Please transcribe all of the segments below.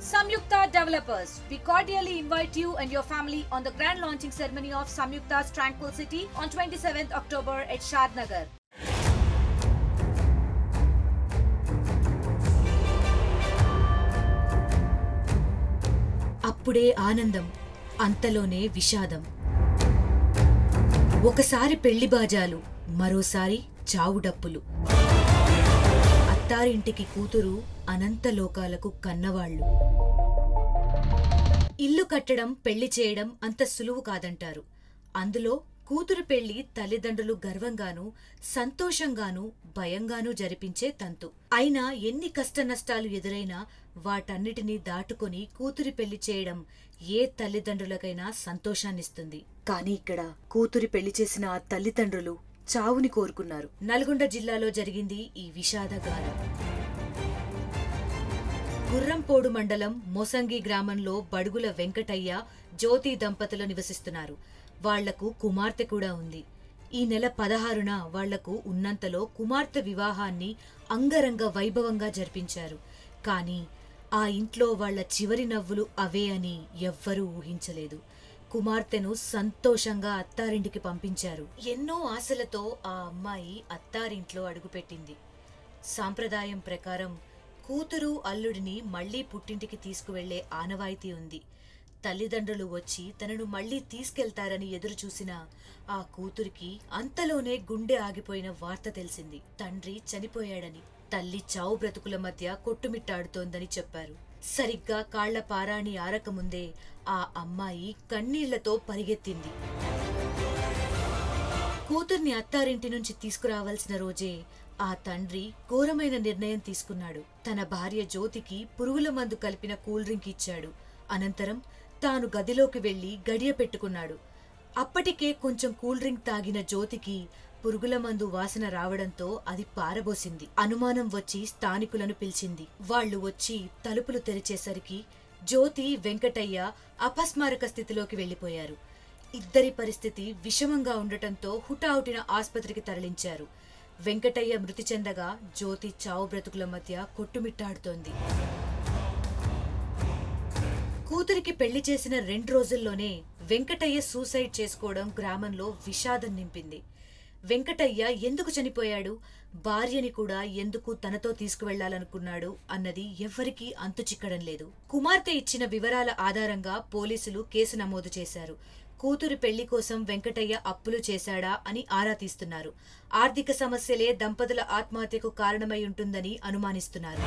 Samyukta Developers. We cordially invite you and your family on the grand launching ceremony of Samyukta's Tranquil City on 27th October at Shadnagar. అప్పుడే ఆనందం అంతలోనే విషాదం ఒకసారి పెళ్లి బాజాలు మరోసారి చావు డప్పులు అత్తారింటికి కూతురు అనంత లోకాలకు కన్నవాళ్లు ఇల్లు కట్టడం పెళ్లి చేయడం అంత సులువు కాదంటారు అందులో కూతురు పెళ్లి తల్లిదండ్రులు గర్వంగానూ సంతోషంగానూ భయంగానూ జరిపించే తంతు అయినా ఎన్ని కష్టనష్టాలు ఎదురైనా వాటన్నిటినీ దాటుకొని కూతురి పెళ్లి చేయడం ఏ తల్లిదండ్రులకైనా సంతోషాన్నిస్తుంది కానీ ఇక్కడ కూతురి పెళ్లి చేసిన ఆ తల్లిదండ్రులు చావుని కోరుకున్నారు నల్గొండ జిల్లాలో జరిగింది ఈ విషాదగానం గుర్రంపోడు మండలం మోసంగి గ్రామంలో బడుగుల వెంకటయ్య జ్యోతి దంపతులు నివసిస్తున్నారు వాళ్లకు కుమార్తె కూడా ఉంది ఈ నెల పదహారున వాళ్లకు ఉన్నంతలో కుమార్తె వివాహాన్ని అంగరంగ వైభవంగా జరిపించారు కానీ ఆ ఇంట్లో వాళ్ల చివరి నవ్వులు అవే అని ఎవ్వరూ ఊహించలేదు కుమార్తెను సంతోషంగా అత్తారింటికి పంపించారు ఎన్నో ఆశలతో ఆ అమ్మాయి అత్తారింట్లో అడుగుపెట్టింది సాంప్రదాయం ప్రకారం కూతురు అల్లుడిని మళ్లీ పుట్టింటికి తీసుకువెళ్లే ఆనవాయితీ ఉంది తల్లిదండ్రులు వచ్చి తనను మళ్లీ తీసుకెళ్తారని ఎదురుచూసిన ఆ కూతురికి అంతలోనే గుండె ఆగిపోయిన వార్త తెలిసింది తండ్రి చనిపోయాడని తల్లి చావు బ్రతుకుల మధ్య కొట్టుమిట్టాడుతోందని చెప్పారు సరిగ్గా కాళ్ల పారాణి ఆరకముందే ఆ అమ్మాయి కన్నీళ్లతో పరిగెత్తింది కూతుర్ని అత్తారింటి నుంచి తీసుకురావాల్సిన రోజే ఆ తండ్రి ఘోరమైన నిర్ణయం తీసుకున్నాడు తన భార్య జ్యోతికి పురుగుల మందు కలిపిన కూల్ డ్రింక్ ఇచ్చాడు అనంతరం తాను గదిలోకి వెళ్లి గడియ పెట్టుకున్నాడు అప్పటికే కొంచెం కూల్ డ్రింక్ తాగిన జ్యోతికి పురుగుల మందు వాసన రావడంతో అది పారబోసింది అనుమానం వచ్చి స్థానికులను పిలిచింది వాళ్లు వచ్చి తలుపులు తెరిచేసరికి జ్యోతి వెంకటయ్య అపస్మారక స్థితిలోకి వెళ్లిపోయారు ఇద్దరి పరిస్థితి విషమంగా ఉండటంతో హుటాహుటిన ఆస్పత్రికి తరలించారు వెంకటయ్య మృతి చెందగా జ్యోతి చావు బ్రతుకుల మధ్య కొట్టుమిట్టాడుతోంది కూతురికి పెళ్లి చేసిన రెండు రోజుల్లోనే వెంకటయ్య సూసైడ్ చేసుకోవడం గ్రామంలో విషాదం నింపింది వెంకటయ్య ఎందుకు చనిపోయాడు భార్యని కూడా ఎందుకు తనతో తీసుకువెళ్లాలనుకున్నాడు అన్నది ఎవ్వరికీ అంతు చిక్కడం లేదు కుమార్తె ఇచ్చిన వివరాల ఆధారంగా పోలీసులు కేసు నమోదు చేశారు కూతురు పెళ్లి కోసం వెంకటయ్య అప్పులు చేశాడా అని ఆరా తీస్తున్నారు ఆర్థిక సమస్యలే దంపతుల ఆత్మహత్యకు కారణమై ఉంటుందని అనుమానిస్తున్నారు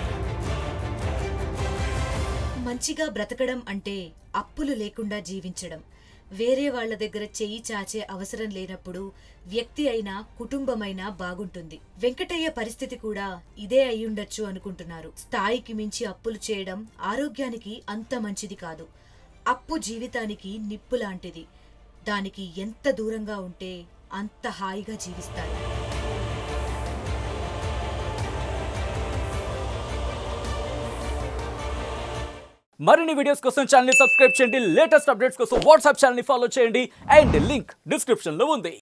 మంచిగా బ్రతకడం అంటే అప్పులు లేకుండా జీవించడం వేరే వాళ్ల దగ్గర చెయ్యి చాచే అవసరం లేనప్పుడు వ్యక్తి అయినా కుటుంబమైనా బాగుంటుంది వెంకటయ్య పరిస్థితి కూడా ఇదే అయ్యుండొచ్చు అనుకుంటున్నారు స్థాయికి మించి అప్పులు చేయడం ఆరోగ్యానికి అంత మంచిది కాదు అప్పు జీవితానికి నిప్పు లాంటిది దానికి ఎంత దూరంగా ఉంటే అంత హాయిగా జీవిస్తారు మరిన్ని వీడియోస్ కోసం ఛానల్ సబ్స్క్రైబ్ చేయండి లేటెస్ట్ అప్డేట్స్ కోసం వాట్సాప్ ఛానల్ ఫాలో చేయండి అండ్ లింక్ డిస్క్రిప్షన్ లో ఉంది